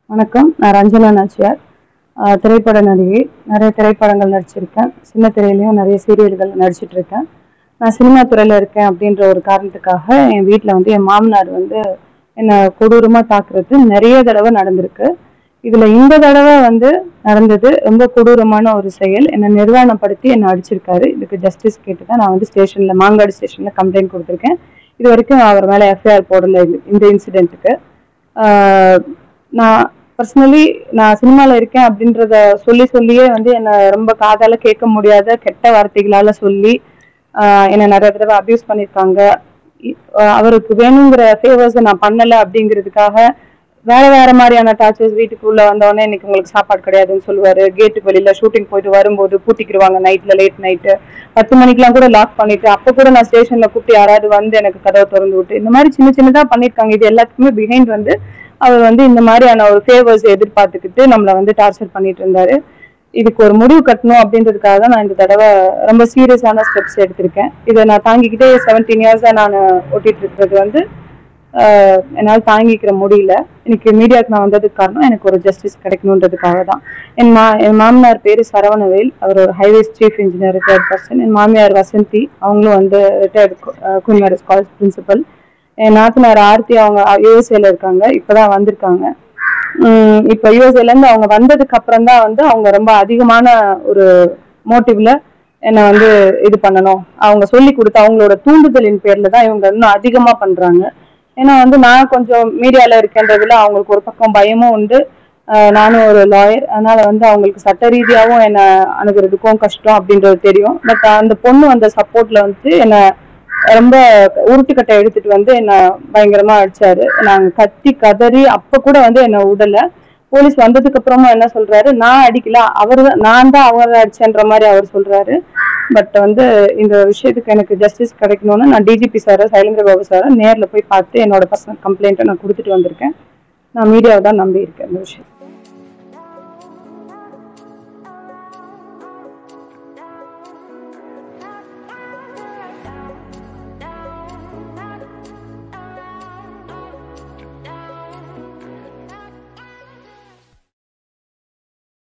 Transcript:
வணக்கம் நான் ரஞ்சனா நாச்சியார் ஆஹ் திரைப்பட நடிகை நிறைய திரைப்படங்கள் நடிச்சிருக்கேன் சின்ன திரையிலையும் நிறைய சீரியல்கள் நடிச்சிட்டு இருக்கேன் நான் சினிமா துறையில இருக்கேன் அப்படின்ற ஒரு காரணத்துக்காக என் வீட்டில் வந்து என் மாமனார் வந்து என்னை கொடூரமா தாக்குறது நிறைய தடவை நடந்திருக்கு இதுல இந்த தடவை வந்து நடந்தது ரொம்ப கொடூரமான ஒரு செயல் என்னை நிர்வாணப்படுத்தி என்னை அடிச்சிருக்காரு இதுக்கு ஜஸ்டிஸ் கேட்டு தான் நான் வந்து ஸ்டேஷன்ல மாங்காடு ஸ்டேஷன்ல கம்ப்ளைண்ட் கொடுத்துருக்கேன் இது வரைக்கும் அவர் மேல எஃப்ஐஆர் போடல இது- இந்த இன்சிடென்ட்டுக்கு நான் பர்சனலி நான் சினிமாவில் இருக்கேன் அப்படின்றத சொல்லி சொல்லியே வந்து என்னை ரொம்ப காதால கேட்க முடியாத கெட்ட வார்த்தைகளால சொல்லி ஆஹ் என்னை நிறைய தடவை அபியூஸ் பண்ணியிருக்காங்க இ- ஆஹ் அவருக்கு வேணுங்கிற ஃபேவர்ஸை நான் பண்ணலை அப்படிங்கிறதுக்காக வேற வேற மாதிரியான டார்ச்சர்ஸ் வீட்டுக்குள்ள வந்தவொடனே இன்னைக்கு உங்களுக்கு சாப்பாடு கிடையாதுன்னு சொல்லுவாரு கேட்டுக்கு வெளியில ஷூட்டிங் போயிட்டு வரும்போது பூட்டிக்கிடுவாங்க நைட்ல லேட் நைட்டு பத்து மணிக்கெல்லாம் கூட லாக் பண்ணிட்டு அப்ப கூட நான் ஸ்டேஷன்ல கூப்பிட்டு யாராவது வந்து எனக்கு கதவை திறந்து விட்டு இந்த மாதிரி சின்ன சின்னதா பண்ணிருக்காங்க இது எல்லாத்துக்குமே பிஹைண்ட் வந்து அவர் வந்து இந்த மாதிரியான ஒரு ஃபேவர்ஸ் எதிர்பார்த்துக்கிட்டு நம்மள வந்து டார்ச்சர் பண்ணிட்டு இருந்தாரு இதுக்கு ஒரு முடிவு கட்டணும் அப்படின்றதுக்காக தான் நான் இந்த தடவை ரொம்ப சீரியஸான ஸ்டெப்ஸ் எடுத்திருக்கேன் இதை நான் தாங்கிக்கிட்டே செவன்டீன் இயர்ஸா நான் ஓட்டிட்டு இருக்கிறது வந்து ஆஹ், என்னால் தாங்கிக்கிற முடியல இன்னைக்கு மீடியாவுக்கு நான் வந்ததுக்கு காரணம் எனக்கு ஒரு ஜஸ்டிஸ் கிடைக்கணுன்றதுக்காக தான் என் மா என் மாமனார் பேரு சரவணவேல் அவர் ஒரு highways chief engineer retired person என் மாமியார் வசந்தி அவங்களும் வந்து retired queen marriage college principal என் நாத்தனார் ஆர்த்தி அவங்க யூஎஸ்ஏல இருக்காங்க இப்பதான் வந்திருக்காங்க உம் இப்ப யூஎஸ்ஏல இருந்து அவங்க வந்ததுக்கு அப்புறம் தான் வந்து அவங்க ரொம்ப அதிகமான ஒரு மோட்டிவ்ல என்னை வந்து இது பண்ணணும் அவங்க சொல்லி கொடுத்த அவங்களோட தூண்டுதலின் பேர்ல தான் இவங்க இன்னும் அதிகமா பண்றாங்க ஏன்னா வந்து நான் கொஞ்சம் மீடியால இருக்கேன்றதுல அவங்களுக்கு ஒரு பக்கம் பயமும் உண்டு ஆஹ் நானும் ஒரு லாயர் அதனால வந்து அவங்களுக்கு சட்ட ரீதியாவும் என்ன அணுகிறதுக்கும் கஷ்டம் அப்படின்றது தெரியும் பட் அந்த பொண்ணு அந்த சப்போர்ட்ல வந்து என்ன ரொம்ப உருட்டுக்கட்டை எடுத்துட்டு வந்து என்ன பயங்கரமா அடிச்சாரு நாங்க கத்தி கதறி அப்ப கூட வந்து என்ன விடல போலீஸ் வந்ததுக்கு அப்புறமா என்ன சொல்றாரு நான் அடிக்கல அவர் நான் தான் அவரை அடிச்சேன்ற மாதிரி அவர் சொல்றாரு பட் வந்து இந்த விஷயத்துக்கு எனக்கு ஜஸ்டிஸ் கிடைக்கணும்னு நான் டிஜிபி சாரை சைலேந்திர பாபு சாரை நேர்ல போய் பார்த்து என்னோட பர்சனல் கம்ப்ளைண்ட்டை நான் கொடுத்துட்டு வந்திருக்கேன் நான் மீடியாவை தான் நம்பி இருக்கேன் இந்த விஷயம்